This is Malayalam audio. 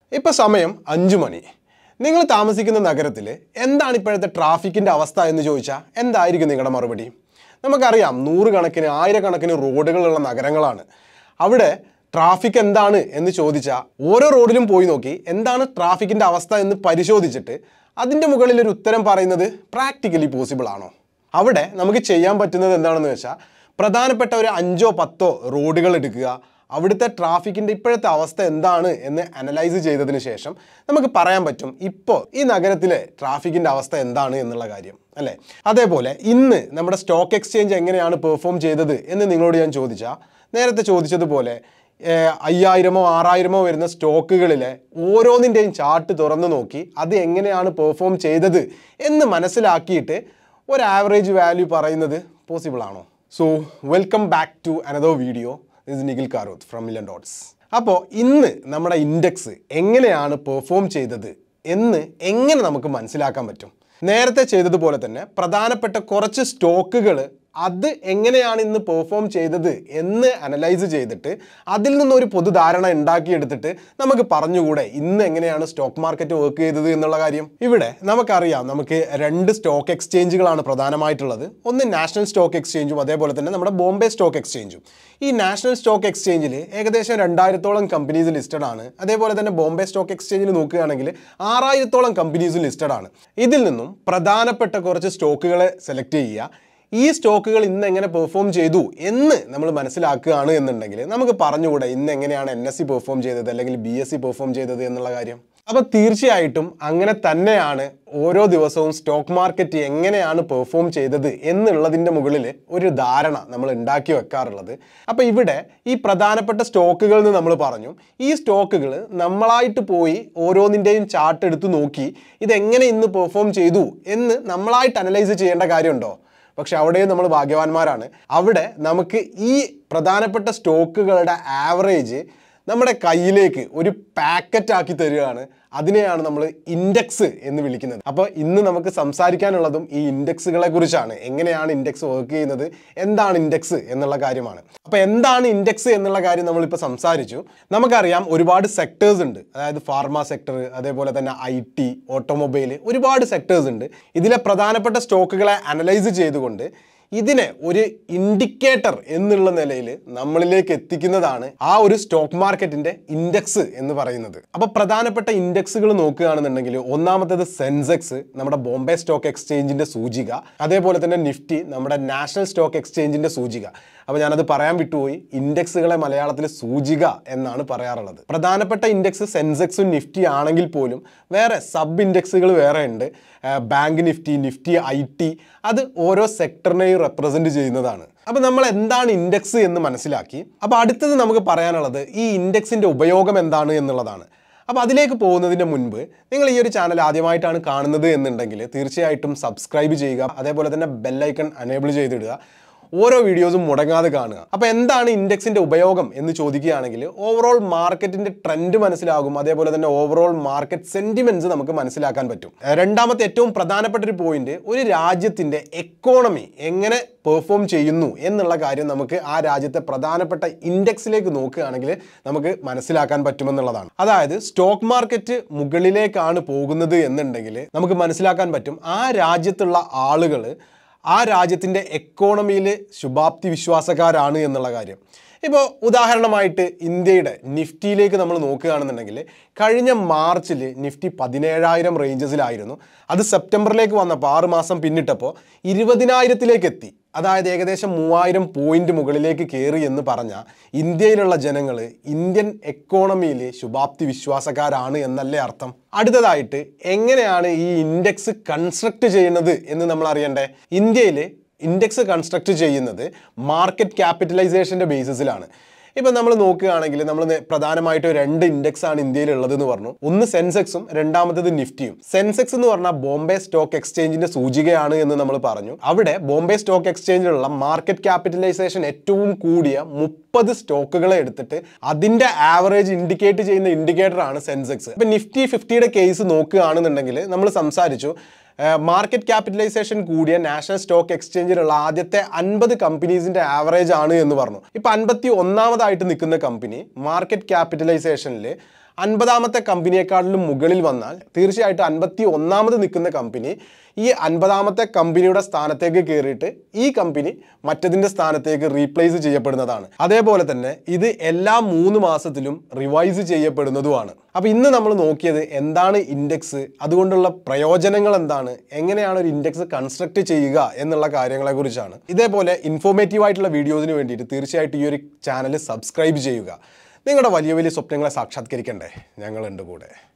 ഇപ്പം സമയം അഞ്ചു മണി നിങ്ങൾ താമസിക്കുന്ന നഗരത്തിൽ എന്താണ് ഇപ്പോഴത്തെ ട്രാഫിക്കിൻ്റെ അവസ്ഥ എന്ന് ചോദിച്ചാൽ എന്തായിരിക്കും നിങ്ങളുടെ മറുപടി നമുക്കറിയാം നൂറുകണക്കിന് ആയിരക്കണക്കിന് റോഡുകളുള്ള നഗരങ്ങളാണ് അവിടെ ട്രാഫിക് എന്താണ് എന്ന് ചോദിച്ചാൽ ഓരോ റോഡിലും പോയി നോക്കി എന്താണ് ട്രാഫിക്കിൻ്റെ അവസ്ഥ എന്ന് പരിശോധിച്ചിട്ട് അതിൻ്റെ മുകളിൽ ഒരു ഉത്തരം പറയുന്നത് പ്രാക്ടിക്കലി പോസിബിൾ ആണോ അവിടെ നമുക്ക് ചെയ്യാൻ പറ്റുന്നത് എന്താണെന്ന് വെച്ചാൽ പ്രധാനപ്പെട്ട ഒരു അഞ്ചോ പത്തോ റോഡുകൾ എടുക്കുക അവിടുത്തെ ട്രാഫിക്കിൻ്റെ ഇപ്പോഴത്തെ അവസ്ഥ എന്താണ് എന്ന് അനലൈസ് ചെയ്തതിന് ശേഷം നമുക്ക് പറയാൻ പറ്റും ഇപ്പോൾ ഈ നഗരത്തിലെ ട്രാഫിക്കിൻ്റെ അവസ്ഥ എന്താണ് എന്നുള്ള കാര്യം അല്ലേ അതേപോലെ ഇന്ന് നമ്മുടെ സ്റ്റോക്ക് എക്സ്ചേഞ്ച് എങ്ങനെയാണ് പെർഫോം ചെയ്തത് എന്ന് നിങ്ങളോട് ഞാൻ ചോദിച്ചാൽ നേരത്തെ ചോദിച്ചതുപോലെ ഏഹ്, അയ്യായിരമോ ആറായിരമോ വരുന്ന സ്റ്റോക്കുകളിലെ ഓരോന്നിൻ്റെയും ചാർട്ട് തുറന്നു നോക്കി അത് എങ്ങനെയാണ് പെർഫോം ചെയ്തത് എന്ന് മനസ്സിലാക്കിയിട്ട് ഒരു ആവറേജ് വാല്യൂ പറയുന്നത് പോസിബിൾ ആണോ so welcome back to another video is Nikhil Karoth from Millen Dots അപ്പോൾ ഇന്ന് നമ്മുടെ ഇൻഡെക്സ് എങ്ങനെയാണ് പെർഫോം ചെയ്തത് എന്ന് എങ്ങനെ നമുക്ക് മനസ്സിലാക്കാൻ പറ്റും നേരത്തെ ചെയ്തതുപോലെ തന്നെ പ്രധാനപ്പെട്ട കുറച്ച് സ്റ്റോക്കുകൾ അത് എങ്ങനെയാണ് ഇന്ന് പെർഫോം ചെയ്തത് എന്ന് അനലൈസ് ചെയ്തിട്ട് അതിൽ നിന്നൊരു പൊതുധാരണ ഉണ്ടാക്കിയെടുത്തിട്ട് നമുക്ക് പറഞ്ഞുകൂടെ ഇന്ന് എങ്ങനെയാണ് സ്റ്റോക്ക് മാർക്കറ്റ് വർക്ക് ചെയ്തത് എന്നുള്ള കാര്യം ഇവിടെ നമുക്കറിയാം നമുക്ക് രണ്ട് സ്റ്റോക്ക് എക്സ്ചേഞ്ചുകളാണ് പ്രധാനമായിട്ടുള്ളത് ഒന്ന് നാഷണൽ സ്റ്റോക്ക് എക്സ്ചേഞ്ചും അതേപോലെ തന്നെ നമ്മുടെ ബോംബെ സ്റ്റോക്ക് എക്സ്ചേഞ്ചും ഈ നാഷണൽ സ്റ്റോക്ക് എക്സ്ചേഞ്ചിൽ ഏകദേശം രണ്ടായിരത്തോളം കമ്പനീസ് ലിസ്റ്റഡ് ആണ് അതേപോലെ തന്നെ ബോംബെ സ്റ്റോക്ക് എക്സ്ചേഞ്ചിൽ നോക്കുകയാണെങ്കിൽ ആറായിരത്തോളം കമ്പനീസ് ലിസ്റ്റഡ് ആണ് ഇതിൽ നിന്നും പ്രധാനപ്പെട്ട കുറച്ച് സ്റ്റോക്കുകളെ സെലക്ട് ചെയ്യുക ഈ സ്റ്റോക്കുകൾ ഇന്ന് എങ്ങനെ പെർഫോം ചെയ്തു എന്ന് നമ്മൾ മനസ്സിലാക്കുകയാണ് എന്നുണ്ടെങ്കിൽ നമുക്ക് പറഞ്ഞുകൂടെ ഇന്ന് എങ്ങനെയാണ് എൻ എസ് സി പെർഫോം ചെയ്തത് അല്ലെങ്കിൽ ബി എസ് സി പെർഫോം ചെയ്തത് എന്നുള്ള കാര്യം അപ്പോൾ തീർച്ചയായിട്ടും അങ്ങനെ തന്നെയാണ് ഓരോ ദിവസവും സ്റ്റോക്ക് മാർക്കറ്റ് എങ്ങനെയാണ് പെർഫോം ചെയ്തത് എന്നുള്ളതിൻ്റെ മുകളിൽ ഒരു ധാരണ നമ്മൾ ഉണ്ടാക്കി വെക്കാറുള്ളത് അപ്പോൾ ഇവിടെ ഈ പ്രധാനപ്പെട്ട സ്റ്റോക്കുകൾ എന്ന് നമ്മൾ പറഞ്ഞു ഈ സ്റ്റോക്കുകൾ നമ്മളായിട്ട് പോയി ഓരോന്നിൻ്റെയും ചാർട്ട് എടുത്ത് നോക്കി ഇതെങ്ങനെ ഇന്ന് പെർഫോം ചെയ്തു എന്ന് നമ്മളായിട്ട് അനലൈസ് ചെയ്യേണ്ട കാര്യമുണ്ടോ പക്ഷെ അവിടെയും നമ്മൾ ഭാഗ്യവാന്മാരാണ് അവിടെ നമുക്ക് ഈ പ്രധാനപ്പെട്ട സ്റ്റോക്കുകളുടെ ആവറേജ് നമ്മുടെ കയ്യിലേക്ക് ഒരു പാക്കറ്റ് ആക്കി തരികയാണ് അതിനെയാണ് നമ്മൾ ഇൻഡെക്സ് എന്ന് വിളിക്കുന്നത് അപ്പോൾ ഇന്ന് നമുക്ക് സംസാരിക്കാനുള്ളതും ഈ ഇൻഡെക്സുകളെ കുറിച്ചാണ് എങ്ങനെയാണ് ഇൻഡെക്സ് വർക്ക് ചെയ്യുന്നത് എന്താണ് ഇൻഡെക്സ് എന്നുള്ള കാര്യമാണ് അപ്പോൾ എന്താണ് ഇൻഡെക്സ് എന്നുള്ള കാര്യം നമ്മളിപ്പോൾ സംസാരിച്ചു നമുക്കറിയാം ഒരുപാട് സെക്ടേഴ്സ് ഉണ്ട് അതായത് ഫാർമ സെക്ടർ അതേപോലെ തന്നെ ഐ ടി ഓട്ടോമൊബൈൽ ഒരുപാട് സെക്ടേഴ്സ് ഉണ്ട് ഇതിലെ പ്രധാനപ്പെട്ട സ്റ്റോക്കുകളെ അനലൈസ് ചെയ്തുകൊണ്ട് ഇതിനെ ഒരു ഇൻഡിക്കേറ്റർ എന്നുള്ള നിലയിൽ നമ്മളിലേക്ക് എത്തിക്കുന്നതാണ് ആ ഒരു സ്റ്റോക്ക് മാർക്കറ്റിന്റെ ഇൻഡെക്സ് എന്ന് പറയുന്നത് അപ്പൊ പ്രധാനപ്പെട്ട ഇൻഡെക്സുകൾ നോക്കുകയാണെന്നുണ്ടെങ്കിൽ ഒന്നാമത്തേത് സെൻസെക്സ് നമ്മുടെ ബോംബെ സ്റ്റോക്ക് എക്സ്ചേഞ്ചിന്റെ സൂചിക അതേപോലെ തന്നെ നിഫ്റ്റി നമ്മുടെ നാഷണൽ സ്റ്റോക്ക് എക്സ്ചേഞ്ചിന്റെ സൂചിക അപ്പോൾ ഞാനത് പറയാൻ വിട്ടുപോയി ഇൻഡെക്സുകളെ മലയാളത്തിൽ സൂചിക എന്നാണ് പറയാറുള്ളത് പ്രധാനപ്പെട്ട ഇൻഡെക്സ് സെൻസെക്സും നിഫ്റ്റി ആണെങ്കിൽ പോലും വേറെ സബ് ഇൻഡെക്സുകൾ വേറെ ഉണ്ട് bank Nifty Nifty I T അത് ഓരോ സെക്ടറിനെയും റെപ്രസെൻറ്റ് ചെയ്യുന്നതാണ് അപ്പോൾ നമ്മൾ എന്താണ് ഇൻഡെക്സ് എന്ന് മനസ്സിലാക്കി അപ്പോൾ അടുത്തത് നമുക്ക് പറയാനുള്ളത് ഈ ഇൻഡെക്സിൻ്റെ ഉപയോഗം എന്താണ് എന്നുള്ളതാണ് അപ്പോൾ അതിലേക്ക് പോകുന്നതിന് മുൻപ് നിങ്ങൾ ഈ ഒരു ചാനൽ ആദ്യമായിട്ടാണ് കാണുന്നത് എന്നുണ്ടെങ്കിൽ തീർച്ചയായിട്ടും സബ്സ്ക്രൈബ് ചെയ്യുക അതേപോലെ തന്നെ ബെല്ലൈക്കൺ അനേബിൾ ചെയ്തിടുക ഓരോ വീഡിയോസും മുടങ്ങാതെ കാണുക അപ്പോൾ എന്താണ് ഇൻഡെക്സിന്റെ ഉപയോഗം എന്ന് ചോദിക്കുകയാണെങ്കിൽ ഓവറോൾ മാർക്കറ്റിന്റെ ട്രെൻഡ് മനസ്സിലാകും അതേപോലെ തന്നെ ഓവറോൾ മാർക്കറ്റ് സെന്റിമെന്റ്സ് നമുക്ക് മനസ്സിലാക്കാൻ പറ്റും ഏഹ് രണ്ടാമത്തെ ഏറ്റവും പ്രധാനപ്പെട്ട ഒരു പോയിന്റ് ഒരു രാജ്യത്തിന്റെ എക്കോണമി എങ്ങനെ പെർഫോം ചെയ്യുന്നു എന്നുള്ള കാര്യം നമുക്ക് ആ രാജ്യത്തെ പ്രധാനപ്പെട്ട ഇൻഡെക്സിലേക്ക് നോക്കുകയാണെങ്കിൽ നമുക്ക് മനസ്സിലാക്കാൻ പറ്റുമെന്നുള്ളതാണ് അതായത് സ്റ്റോക്ക് മാർക്കറ്റ് മുകളിലേക്കാണ് പോകുന്നത് എന്നുണ്ടെങ്കിൽ നമുക്ക് മനസ്സിലാക്കാൻ പറ്റും ആ രാജ്യത്തുള്ള ആളുകൾ ആ രാജ്യത്തിൻ്റെ എക്കോണമിയിൽ ശുഭാപ്തി വിശ്വാസക്കാരാണ് എന്നുള്ള കാര്യം ഇപ്പോൾ ഉദാഹരണമായിട്ട് ഇന്ത്യയുടെ നിഫ്റ്റിയിലേക്ക് നമ്മൾ നോക്കുകയാണെന്നുണ്ടെങ്കിൽ കഴിഞ്ഞ മാർച്ചിൽ നിഫ്റ്റി പതിനേഴായിരം റേഞ്ചസിലായിരുന്നു അത് സെപ്റ്റംബറിലേക്ക് വന്നപ്പോൾ ആറ് മാസം പിന്നിട്ടപ്പോൾ ഇരുപതിനായിരത്തിലേക്ക് എത്തി അതായത് ഏകദേശം മൂവായിരം പോയിന്റ് മുകളിലേക്ക് കയറി എന്ന് പറഞ്ഞാൽ ഇന്ത്യയിലുള്ള ജനങ്ങൾ ഇന്ത്യൻ എക്കോണമിയിൽ ശുഭാപ്തി വിശ്വാസക്കാരാണ് എന്നല്ലേ അർത്ഥം അടുത്തതായിട്ട് എങ്ങനെയാണ് ഈ ഇൻഡെക്സ് കൺസ്ട്രക്ട് ചെയ്യുന്നത് എന്ന് നമ്മൾ അറിയണ്ടേ ഇന്ത്യയിൽ ഇൻഡെക്സ് കൺസ്ട്രക്ട് ചെയ്യുന്നത് മാർക്കറ്റ് ക്യാപിറ്റലൈസേഷൻ്റെ ബേസിസിലാണ് ഇപ്പം നമ്മൾ നോക്കുകയാണെങ്കിൽ നമ്മൾ പ്രധാനമായിട്ട് രണ്ട് ഇൻഡെക്സ് ആണ് ഇന്ത്യയിൽ ഉള്ളത് എന്ന് പറഞ്ഞു ഒന്ന് സെൻസെക്സും രണ്ടാമത്തത് നിഫ്റ്റിയും സെൻസെക്സ് എന്ന് പറഞ്ഞാൽ ബോംബെ സ്റ്റോക്ക് എക്സ്ചേഞ്ചിന്റെ സൂചികയാണ് എന്ന് നമ്മൾ പറഞ്ഞു അവിടെ ബോംബെ സ്റ്റോക്ക് എക്സ്ചേഞ്ചിലുള്ള മാർക്കറ്റ് ക്യാപിറ്റലൈസേഷൻ ഏറ്റവും കൂടിയ മുപ്പത് സ്റ്റോക്കുകളെ എടുത്തിട്ട് അതിന്റെ ആവറേജ് ഇൻഡിക്കേറ്റ് ചെയ്യുന്ന ഇൻഡിക്കേറ്റർ ആണ് സെൻസെക്സ് ഇപ്പം നിഫ്റ്റി ഫിഫ്റ്റിയുടെ കേസ് നോക്കുകയാണെന്നുണ്ടെങ്കിൽ നമ്മൾ സംസാരിച്ചു മാർക്കറ്റ് ക്യാപിറ്റലൈസേഷൻ കൂടിയ നാഷണൽ സ്റ്റോക്ക് എക്സ്ചേഞ്ചിലുള്ള ആദ്യത്തെ അൻപത് കമ്പനീസിന്റെ ആവറേജ് ആണ് എന്ന് പറഞ്ഞു ഇപ്പൊ അൻപത്തി ഒന്നാമതായിട്ട് നിൽക്കുന്ന കമ്പനി മാർക്കറ്റ് ക്യാപിറ്റലൈസേഷനിൽ അൻപതാമത്തെ കമ്പനിയെക്കാളിലും മുകളിൽ വന്നാൽ തീർച്ചയായിട്ടും അൻപത്തി ഒന്നാമത് നിൽക്കുന്ന കമ്പനി ഈ അൻപതാമത്തെ കമ്പനിയുടെ സ്ഥാനത്തേക്ക് കയറിയിട്ട് ഈ കമ്പനി മറ്റതിൻ്റെ സ്ഥാനത്തേക്ക് റീപ്ലേസ് ചെയ്യപ്പെടുന്നതാണ് അതേപോലെ തന്നെ ഇത് എല്ലാ മൂന്ന് മാസത്തിലും റിവൈസ് ചെയ്യപ്പെടുന്നതുമാണ് അപ്പോൾ ഇന്ന് നമ്മൾ നോക്കിയത് എന്താണ് ഇൻഡെക്സ് അതുകൊണ്ടുള്ള പ്രയോജനങ്ങൾ എന്താണ് എങ്ങനെയാണ് ഒരു ഇൻഡെക്സ് കൺസ്ട്രക്ട് ചെയ്യുക എന്നുള്ള കാര്യങ്ങളെക്കുറിച്ചാണ് ഇതേപോലെ ഇൻഫോർമേറ്റീവ് ആയിട്ടുള്ള വീഡിയോസിന് വേണ്ടിയിട്ട് തീർച്ചയായിട്ടും ഈ ഒരു ചാനൽ സബ്സ്ക്രൈബ് ചെയ്യുക നിങ്ങളുടെ വലിയ വലിയ സ്വപ്നങ്ങളെ സാക്ഷാത്കരിക്കണ്ടേ ഞങ്ങളുണ്ട് കൂടെ